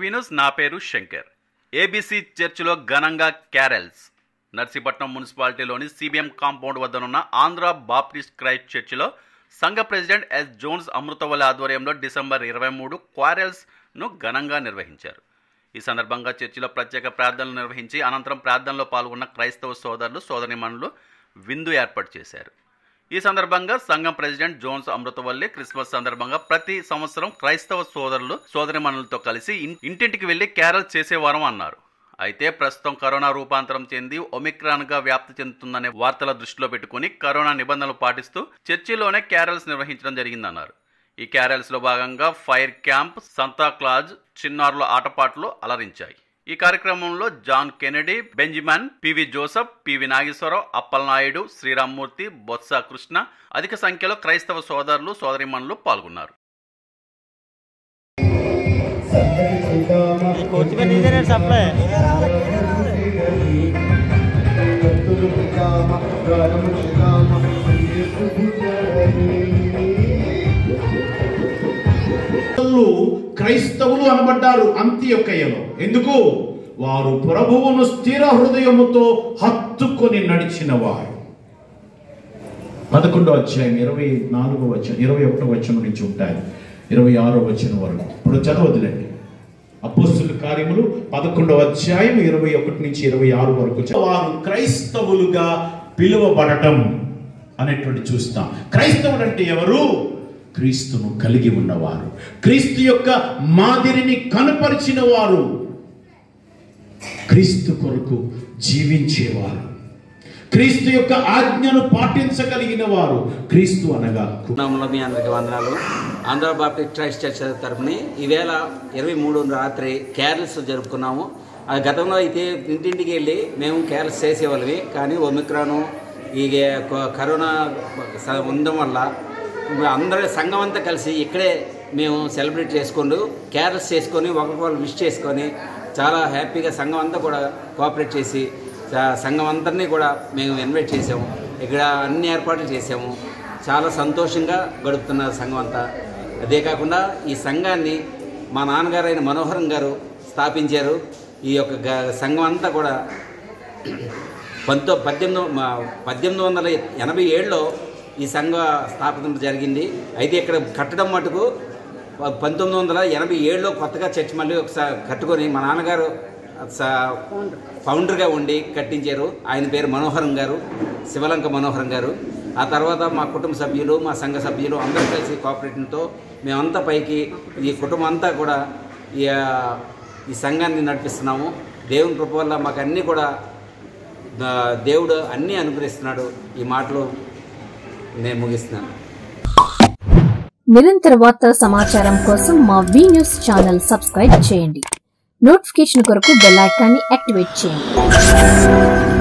news నా పేరు Shankar ABC చర్చిలో ఘనంగా క్యారెల్స్ నర్సీపట్నం మున్సిపాలిటీలోని సిబిఎం కాంపౌండ్ వద్దనున్న ఆంధ్ర బాప్టిస్ట్ క్రైస్ట్ చర్చిలో సంఘ ప్రెసిడెంట్ ఎస్ జోన్స్ అమృతవల్లి ఆధ్వర్యంలో డిసెంబర్ ఇరవై మూడు క్వారెల్స్ను ఘనంగా నిర్వహించారు ఈ సందర్భంగా చర్చిలో ప్రత్యేక ప్రార్థనలు నిర్వహించి అనంతరం ప్రార్థనలో పాల్గొన్న క్రైస్తవ సోదరులు సోదరిమణులు విందు ఏర్పాటు చేశారు ఈ సందర్భంగా సంఘం ప్రెసిడెంట్ జోన్స్ అమృతవల్లి క్రిస్మస్ సందర్భంగా ప్రతి సంవత్సరం క్రైస్తవ సోదరులు సోదరిమణులతో కలిసి ఇన్- ఇంటింటికి వెళ్లి క్యారల్ చేసేవారం అన్నారు అయితే ప్రస్తుతం కరోనా రూపాంతరం చెంది ఒమిక్రాన్ గా వ్యాప్తి చెందుతుందనే వార్తల దృష్టిలో పెట్టుకుని కరోనా నిబంధనలు పాటిస్తూ చర్చిలోనే క్యారల్స్ నిర్వహించడం జరిగిందన్నారు ఈ క్యారల్స్ లో భాగంగా ఫైర్ క్యాంప్ సంతా క్లాజ్ చిన్నారుల ఆటపాటలు అలరించాయి ఈ కార్యక్రమంలో జాన్ కెనడీ బెంజిమన్ పివి జోసఫ్ పివి నాగేశ్వరరావు అప్పలనాయుడు శ్రీరామ్మూర్తి బొత్స కృష్ణ అధిక సంఖ్యలో క్రైస్తవ సోదరులు సోదరిమణులు పాల్గొన్నారు కొత్తిమీర తీసేనే సప్లై వాళ్ళు క్రైస్తవులు అనబడ్డారు అంత్యొక్కయ్యలో ఎందుకు వారు ప్రభువును స్థిర హృదయముతో హత్తుకొని నడిచిన వారు పదకొండో అధ్యాయం ఇరవై నాలుగో వచ్చిన ఇరవై ఒకటో వచ్చిన నుంచి ఉంటాయి ఇరవై ఆరో వచ్చిన వరకు ఇప్పుడు చదవదులేండి అపోస్తుల కార్యములు పదకొండవ అధ్యాయం ఇరవై ఒకటి నుంచి ఇరవై ఆరు వరకు చ- వారు క్రైస్తవులుగా పిలువబడటం అనేటువంటి చూస్తాం క్రైస్తవుడు అంటే ఎవరు క్రీస్తును కలిగి ఉన్నవారు క్రీస్తు యొక్క మాదిరిని కనపరిచిన వారు క్రీస్తు కొరకు జీవించేవారు క్రీస్తు యొక్క ఆజ్ఞను పాటించగలిగిన వారు క్రీస్తు అనగా నామంలో మీ అందరికీ వందనాలు ఆంధ్ర బాప్టిస్ట్ క్రైస్ట్ చర్చ్ తరపుని ఈవేళ ఇరవై మూడు రాత్రి క్యారల్స్ జరుపుకున్నాము ఆ గతంలో అయితే ఇంటింటికి వెళ్ళి మేము క్యారల్స్ చేసేవాళ్ళవి కానీ ఒమిక్రాను ఈ కొ- కరోనా స- ఉండడం వల్ల అందరి సంఘం అంతా కలిసి ఇక్కడే మేము సెలబ్రేట్ చేసుకుంటూ క్యారల్స్ చేసుకొని ఒకరికొకరు విష్ చేసుకొని చాలా హ్యాపీగా సంఘం అంతా కూడా కోఆపరేట్ చేసి స- సంఘం అందరినీ కూడా మేము ఇన్వైట్ చేసాము ఇక్కడ అన్ని ఏర్పాట్లు చేసాము చాలా సంతోషంగా గడుపుతున్నారు సంఘం అంతా అదే కాకుండా ఈ సంఘాన్ని మా నాన్నగారు అయిన మనోహరం గారు స్థాపించారు ఈ యొక్క గ- సంఘం అంతా కూడా పంతో పద్దెనిమిది మ- పద్దెనిమిది వందల ఎనభై ఏడులో ఈ సంఘ స్థాపన జరిగింది అయితే ఇక్కడ కట్టడం మటుకు ప- పంతొమ్మిది వందల ఎనభై ఏడులో కొత్తగా చర్చ్ మళ్ళీ ఒకసారి కట్టుకొని మా నాన్నగారు స- ఫౌండర్గా ఉండి కట్టించారు ఆయన పేరు మనోహరం గారు శివలంక మనోహరం గారు ఆ తర్వాత మా కుటుంబ సభ్యులు మా సంఘ సభ్యులు అందరూ కలిసి కోఆపరేటివ్తో మేమంతా పైకి ఈ కుటుంబం అంతా కూడా ఈ ఆ, ఈ సంఘాన్ని నడిపిస్తున్నాము దేవుని కృప వల్ల మాకు అన్నీ కూడా ఆ, దేవుడు అన్నీ అనుగ్రహిస్తున్నాడు ఈ మాటలు నేను ముగిస్తున్నాను నిరంతర వార్తా సమాచారం కోసం మా వి న్యూస్ ఛానల్ సబ్స్క్రైబ్ చేయండి నోటిఫికేషన్ కొరకు బెల్ ఐకాన్ని యాక్టివేట్ చేయండి